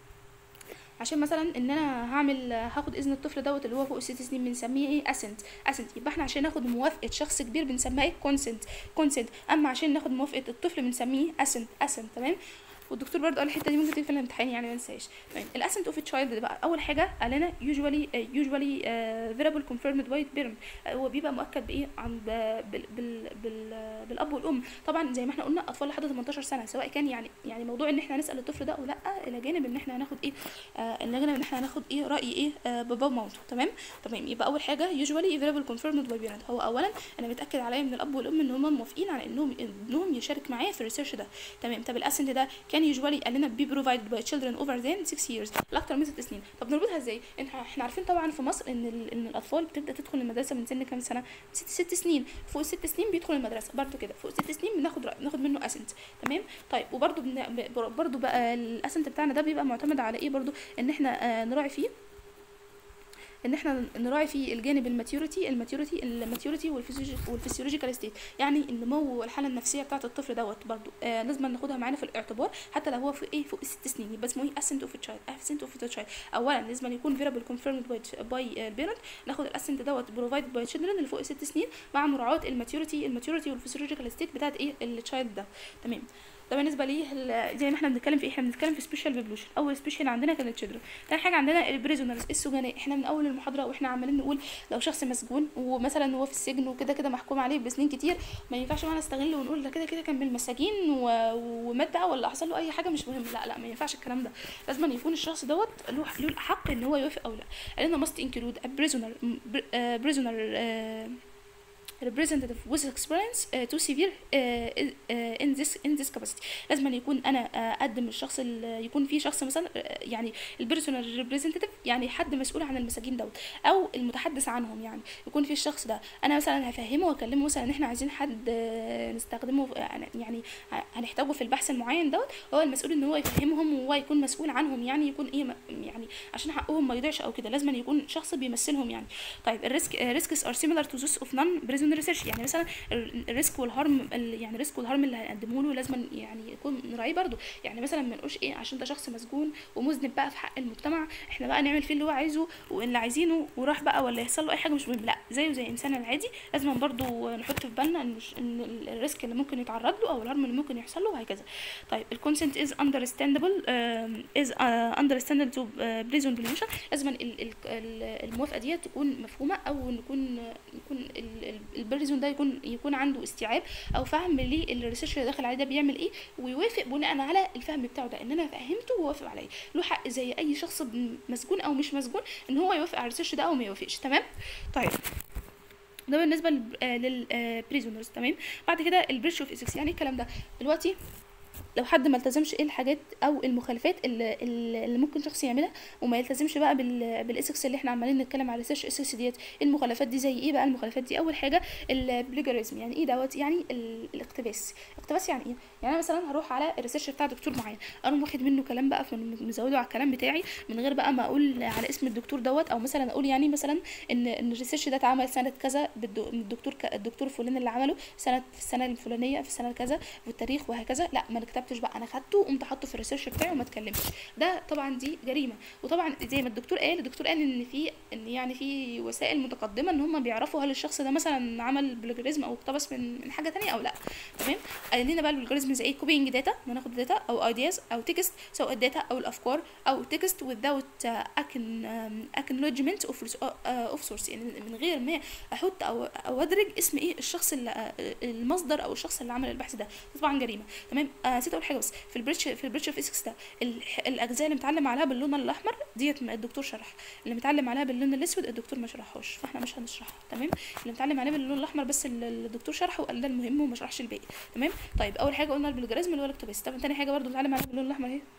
عشان مثلا ان انا هعمل هاخد اذن الطفل دوت اللي هو فوق الست سنين بنسميه ايه اسنت اسنت يبقى احنا عشان ناخد موافقه شخص كبير بنسميها ايه كونسنت كونسنت اما عشان ناخد موافقه الطفل بنسميه اسنت اسنت تمام والدكتور برضه قال الحته دي ممكن تيجي في الامتحان يعني ما ننساش تمام الاسنت اوف تشايلد ده بقى اول حاجه قال لنا يوجوالي يوجوالي فيرابل كونفيرمد باي بيرنت هو بيبقى مؤكد بايه عن ب- بال بال بال بالاب والام طبعا زي ما احنا قلنا اطفال لحد 18 سنه سواء كان يعني يعني موضوع ان احنا نسال الطفل ده او لا الى جانب ان احنا هناخد ايه آه الى جانب ان احنا هناخد ايه راي ايه آه بابا ومامته تمام تمام يبقى اول حاجه يوجوالي فيرابل كونفيرمد باي بيرنت هو اولا انا متاكد عليا من الاب والام ان هم موافقين على انهم ابنهم يشارك معايا في الريسيرش ده تمام طب الاسنت ده كان يوجوالي قال لنا بي بروفايد باي تشيلدرن اوفر ذان 6 years لاكتر من 6 سنين طب نربطها ازاي إن احنا عارفين طبعا في مصر ان ال- ان الاطفال بتبدا تدخل المدرسه من سن كام سنه ست ست سنين فوق ست سنين بيدخل المدرسه برضو كده فوق ست سنين بناخد رأي بناخد منه اسنت تمام طيب وبرضو بن... ب- برضو بقى الاسنت بتاعنا ده بيبقى معتمد على ايه برضو ان احنا آه نراعي فيه ان احنا نراعي فيه الجانب الماتيوريتي الماتيوريتي الماتيوريتي والفسيولوجيكال ستيت يعني النمو والحاله النفسيه بتاعه الطفل دوت برضو آه لازم ناخدها معانا في الاعتبار حتى لو هو في ايه فوق الست سنين يبقى اسمه ايه اسنت اوف تشايلد اسنت اوف تشايلد اولا لازم يكون فيرابل كونفيرمد باي بيرنت ناخد الاسنت دوت بروفايد باي تشيلدرن اللي فوق الست سنين مع مراعاه الماتيوريتي الماتيوريتي والفسيولوجيكال ستيت بتاعه ايه التشايلد ده تمام ده بالنسبه لي ال- زي ما احنا بنتكلم في ايه احنا بنتكلم في سبيشال بيبلوشن اول سبيشال عندنا كانت تشيلدرن تاني حاجه عندنا البريزونرز السجناء احنا من اول المحاضره واحنا عمالين نقول لو شخص مسجون ومثلا هو في السجن وكده كده محكوم عليه بسنين كتير ما ينفعش بقى نستغل ونقول ده كده كده كان من المساجين و- ومات بقى ولا حصل له اي حاجه مش مهم لا لا ما ينفعش الكلام ده لازم يكون الشخص دوت له له الحق ان هو يوافق او لا لان must include a prisoner uh, prisoner uh, representative with experience uh, to severe uh, uh, in this in this capacity لازم أن يكون انا uh, اقدم الشخص اللي يكون في شخص مثلا uh, يعني البيرسونال ريبريزنتيف يعني حد مسؤول عن المساجين دوت او المتحدث عنهم يعني يكون في الشخص ده انا مثلا هفهمه واكلمه مثلا ان احنا عايزين حد uh, نستخدمه في- يعني ه- هنحتاجه في البحث المعين دوت هو المسؤول ان هو يفهمهم وهو يكون مسؤول عنهم يعني يكون ايه م- يعني عشان حقهم ما يضيعش او كده لازم أن يكون شخص بيمثلهم يعني طيب الريسك ريسكس ار سيميلار تو ذوس اوف نون بريزون ريسيرش يعني مثلا ال- الريسك والهارم ال- يعني الريسك والهارم اللي هنقدمه له لازم يعني يكون نراعيه برضو يعني مثلا ما نقولش ايه عشان ده شخص مسجون ومذنب بقى في حق المجتمع احنا بقى نعمل فيه اللي هو عايزه واللي عايزينه وراح بقى ولا يحصل له اي حاجه مش مهم لا زيه زي الانسان العادي لازم برضو نحط في بالنا ان مش- ان ال- الريسك اللي ممكن يتعرض له او الهارم اللي ممكن يحصل له وهكذا طيب الكونسنت از understandable از understandable to uh, prison pollution لازم ال- ال- ال- الموافقه دي تكون مفهومه او نكون يكون البريزون ده يكون يكون عنده استيعاب او فهم للريسيرش اللي داخل عليه ده بيعمل ايه ويوافق بناء على الفهم بتاعه ده ان انا فهمته ووافق عليه له حق زي اي شخص مسجون او مش مسجون ان هو يوافق على الريسيرش ده او ما يوافقش تمام طيب ده بالنسبه للبريزونرز تمام بعد كده البريتش اوف ايثكس يعني إيه الكلام ده دلوقتي لو حد ما التزمش ايه الحاجات او المخالفات اللي, اللي ممكن شخص يعملها وما يلتزمش بقى بال بالاسكس اللي احنا عمالين نتكلم على ريسيرش اسكس ديت المخالفات دي زي ايه بقى المخالفات دي اول حاجه البليجريزم يعني ايه دوت يعني ال- الاقتباس الاقتباس يعني ايه يعني انا مثلا هروح على الريسيرش بتاع دكتور معين انا واخد منه كلام بقى مزوده على الكلام بتاعي من غير بقى ما اقول على اسم الدكتور دوت او مثلا اقول يعني مثلا ان ان الريسيرش ده اتعمل سنه كذا بالدو- من الدكتور ك- الدكتور فلان اللي عمله سنه في السنه الفلانيه في السنه كذا في التاريخ وهكذا لا ما كتبتش بقى انا خدته وقمت حاطه في الريسيرش بتاعي وما اتكلمتش ده طبعا دي جريمه وطبعا زي ما الدكتور قال الدكتور قال ان في ان يعني في وسائل متقدمه ان هم بيعرفوا هل الشخص ده مثلا عمل بلوجريزم او اقتبس من من حاجه تانية او لا تمام قال لنا بقى البلوجريزم زي ايه كوبينج داتا ان انا اخد داتا او ايدياز او تكست سواء الداتا او الافكار او تكست without acknowledgement of of source يعني من غير ما احط او او ادرج اسم ايه الشخص اللي آه، المصدر او الشخص اللي عمل البحث ده ده طبعا جريمه تمام آه، نسيت اقول حاجه بس في البريتش في البريتش اوف اسكس ده الح- الاجزاء اللي متعلم عليها باللون الاحمر ديت م- الدكتور شرح اللي متعلم عليها باللون الاسود الدكتور ما شرحهاش فاحنا مش هنشرحها تمام اللي متعلم عليه باللون الاحمر بس ال- الدكتور شرحه وقال ده المهم وما شرحش الباقي تمام طيب اول حاجه قلنا البلوجرازم اللي هو الاقتباس طب تاني حاجه برضو متعلم عليها باللون الاحمر اهي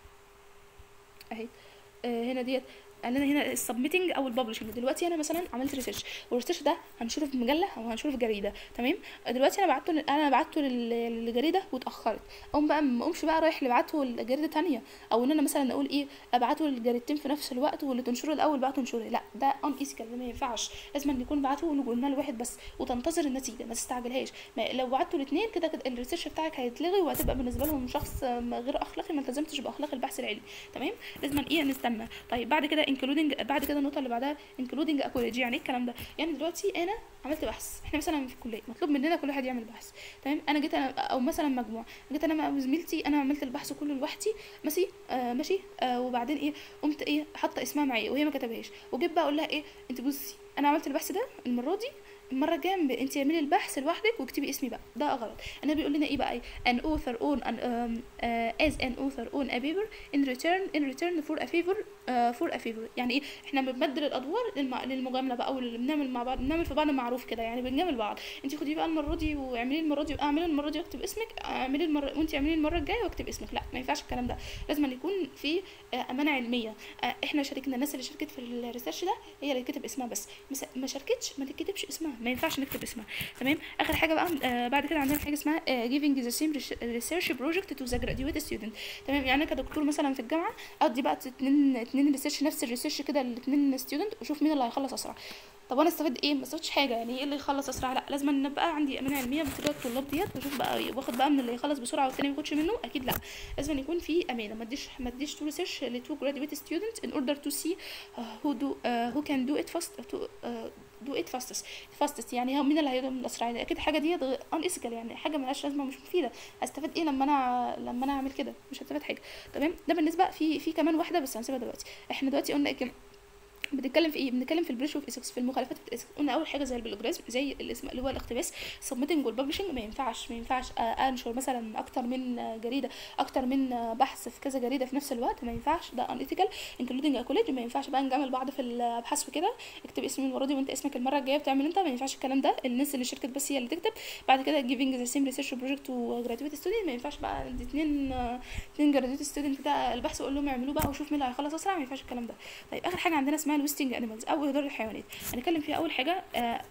اهي آه هنا ديت قال لنا هنا السبميتنج او الببلشنج دلوقتي انا مثلا عملت ريسيرش والريسيرش ده هنشره في مجله او هنشره في جريده تمام دلوقتي انا بعته لل- انا بعته لل- للجريده واتاخرت اقوم بقى ما اقومش بقى رايح لبعته لجريده تانية او ان انا مثلا اقول ايه ابعته للجريدتين في نفس الوقت واللي تنشره الاول بعته انشره لا ده ان ايثيكال ما ينفعش لازم أن يكون بعته لجورنال واحد بس وتنتظر النتيجه ما تستعجلهاش ما لو بعته الاثنين كده كده الريسيرش بتاعك هيتلغي وهتبقى بالنسبه لهم شخص آم، غير اخلاقي ما التزمتش باخلاق البحث العلمي تمام لازم ايه نستنى طيب بعد كده انكلودنج بعد كده النقطه اللي بعدها انكلودنج اكولوجي يعني ايه الكلام ده يعني دلوقتي انا عملت بحث احنا مثلا في الكليه مطلوب مننا كل واحد يعمل بحث تمام انا جيت انا او مثلا مجموعه جيت انا مع زميلتي انا عملت البحث كله لوحدي ماشي آه ماشي آه وبعدين ايه قمت ايه حاطه اسمها معايا وهي ما كتبهاش وجيت بقى اقول لها ايه انت بصي انا عملت البحث ده المره دي المره الجايه انت اعملي البحث لوحدك واكتبي اسمي بقى ده غلط انا بيقول لنا ايه بقى ايه an author on an um, uh, as an author on a paper in return in return for a favor uh, for a favor يعني ايه احنا بنبدل الادوار للم... للمجامله بقى واللي بنعمل مع بعض بنعمل في بعض معروف كده يعني بنجامل بعض انت خدي بقى المره دي واعملي المره دي اعملي المره دي واكتب اسمك اعملي المره وانت اعملي المره الجايه واكتب اسمك لا ما ينفعش الكلام ده لازم أن يكون في آه، امانه علميه آه، احنا شاركنا الناس اللي شاركت في الريسيرش ده هي اللي كتب اسمها بس مس- ما شاركتش ما تكتبش اسمها ما ينفعش نكتب اسمها تمام اخر حاجه بقى آه بعد كده عندنا حاجه اسمها آه giving the same research project to the graduate student تمام يعني انا كدكتور مثلا في الجامعه ادي بقى اتنين اتنين ريسيرش نفس الريسيرش كده الاتنين ستودنت واشوف مين اللي هيخلص اسرع طب انا استفدت ايه ما استفدتش حاجه يعني ايه اللي يخلص اسرع لا لازم ان ابقى عندي امانه علميه بتجاه الطلاب ديت واشوف بقى واخد بقى من اللي يخلص بسرعه والتاني ما ياخدش منه اكيد لا لازم أن يكون في امانه ما اديش ما اديش تو ريسيرش لتو graduate students in order to see uh, who do uh, who can do it fast to uh, do it fastest fastest يعني هو مين اللي هيقدم اسرع يعني اكيد حاجه ديت ان اسكال يعني حاجه ملهاش لازمه مش مفيده هستفاد ايه لما انا لما انا اعمل كده مش هستفاد حاجه تمام ده بالنسبه في في كمان واحده بس هنسيبها دلوقتي احنا دلوقتي قلنا إيه بنتكلم في ايه بنتكلم في البريش اوف اسكس في المخالفات في الاسكس قلنا اول حاجه زي البلوجرازم زي الاسم اللي هو الاقتباس سبميتنج والببلشنج ما ينفعش ما ينفعش آه، انشر مثلا اكتر من آه، جريده اكتر من آه، بحث في كذا جريده في نفس الوقت ما ينفعش ده ان ايثيكال انكلودنج اكوليج ما ينفعش بقى نجامل بعض في الابحاث وكده اكتب اسمي المره دي وانت اسمك المره الجايه بتعمل انت ما ينفعش الكلام ده الناس اللي شركت بس هي اللي تكتب بعد كده جيفنج ذا سيم ريسيرش بروجكت وجراديويت ستودنت ما ينفعش بقى ادي اتنين آه، اتنين جراديويت ستودنت كده البحث واقول لهم اعملوه بقى وشوف مين اللي هيخلص اسرع ما ينفعش الكلام ده طيب اخر حاجه عندنا اسمها الويستنج انيمالز او اهدار الحيوانات هنتكلم فيها اول حاجه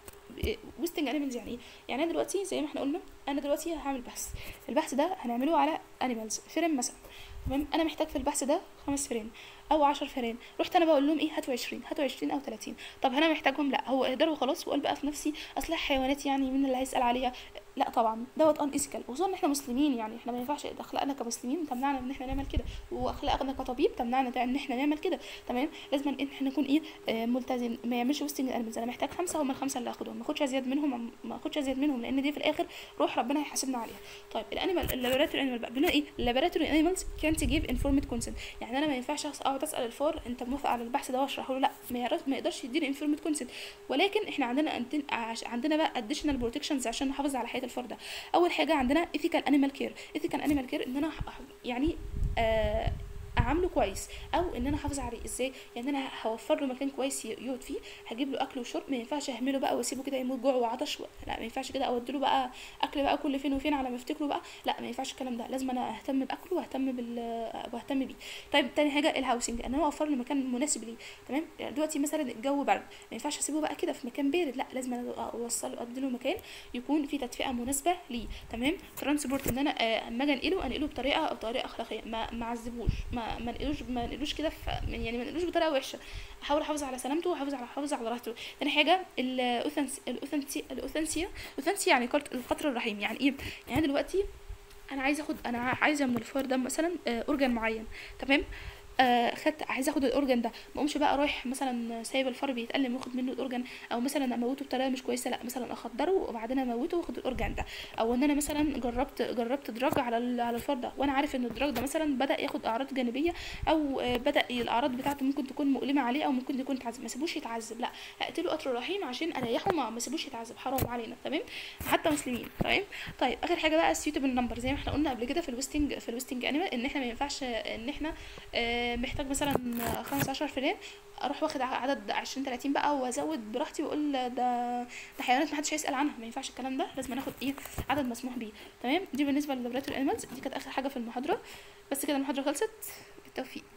ويستنج انيمالز يعني ايه يعني انا دلوقتي زي ما احنا قلنا انا دلوقتي هعمل بحث البحث ده هنعمله على انيمالز فيران مثلا تمام انا محتاج في البحث ده خمس فيران او عشر فيران رحت انا بقول لهم ايه هاتوا 20 هاتوا 20 او 30 طب انا محتاجهم لا هو اهدار وخلاص وقال بقى في نفسي اصل حيوانات يعني مين اللي هيسال عليها لا طبعا دوت ان ايثيكال وخصوصا ان احنا مسلمين يعني احنا ما ينفعش اخلاقنا كمسلمين تمنعنا ان احنا نعمل كده واخلاقنا كطبيب تمنعنا ان احنا نعمل كده تمام لازم ان احنا نكون ايه آه ملتزم ما يعملش ويستنج الانيمالز انا محتاج خمسه هم الخمسه اللي هاخدهم ما اخدش ازيد منهم ما اخدش ازيد منهم لان دي في الاخر روح ربنا هيحاسبنا عليها طيب الانيمال اللابوراتوري انيمال بقى بنقول ايه اللابوراتوري انيمالز كانت جيف انفورمد كونسنت يعني انا ما ينفعش اقعد اسال الفار انت موافق على البحث ده واشرحه له لا ما يعرف ما يقدرش يديني انفورمد كونسنت ولكن احنا عندنا أنتن... عش... عندنا بقى اديشنال بروتكشنز عشان نحافظ على حياه الفار ده اول حاجه عندنا ethical animal care ethical animal care ان انا ح- يعني آه اعامله كويس او ان انا احافظ عليه ازاي يعني انا هوفر له مكان كويس ي- يقعد فيه هجيب له اكل وشرب ما ينفعش اهمله بقى واسيبه كده يموت جوع وعطش و- لا ما ينفعش كده اودي له بقى اكل بقى كل فين وفين على ما افتكره بقى لا ما ينفعش الكلام ده لازم انا اهتم باكله واهتم بال واهتم بيه طيب تاني حاجه الهاوسنج ان انا اوفر له مكان مناسب ليه تمام يعني دلوقتي مثلا الجو برد ما ينفعش اسيبه بقى كده في مكان بارد لا لازم انا اوصله ادي له مكان يكون فيه تدفئه مناسبه ليه تمام ترانسبورت ان انا آه، اما اجي انقله انقله بطريقه او طريقه اخلاقيه ما ما اعذبوش ما ما انقلوش ما انقلوش كده في يعني ما انقلوش بطريقه وحشه احاول احافظ على سلامته واحافظ على احافظ على راحته تاني حاجه الاوثنس الاوثنسي الاوثنسيه الاوثنسيه يعني قط- القطر الرحيم يعني ايه يعني دلوقتي انا عايزه اخد انا عايزه من الفار ده مثلا آه، اورجان معين تمام آه خدت عايزه اخد الاورجان ده ما اقومش بقى رايح مثلا سايب الفار بيتألم واخد منه الاورجان او مثلا اموته بطريقه مش كويسه لا مثلا اخدره وبعدين اموته واخد الاورجان ده او ان انا مثلا جربت جربت دراج على ال- على الفار ده وانا عارف ان الدراج ده مثلا بدا ياخد اعراض جانبيه او آه بدا الاعراض بتاعته ممكن تكون مؤلمه عليه او ممكن يكون يتعذب ما سيبوش يتعذب لا اقتله قتل رحيم عشان اريحه ما ما سيبوش يتعذب حرام علينا تمام حتى مسلمين تمام طيب اخر حاجه بقى السيوتبل نمبر زي ما احنا قلنا قبل كده في الويستنج في الويستنج انيمال ان احنا ما ينفعش ان احنا آه، محتاج مثلا 15 فئران اروح واخد عدد 20 30 بقى وازود براحتي واقول ده ده حيوانات محدش هيسال عنها ما ينفعش الكلام ده لازم ناخد ايه عدد مسموح بيه تمام دي بالنسبه للابراتوري انيمالز دي كانت اخر حاجه في المحاضره بس كده المحاضره خلصت بالتوفيق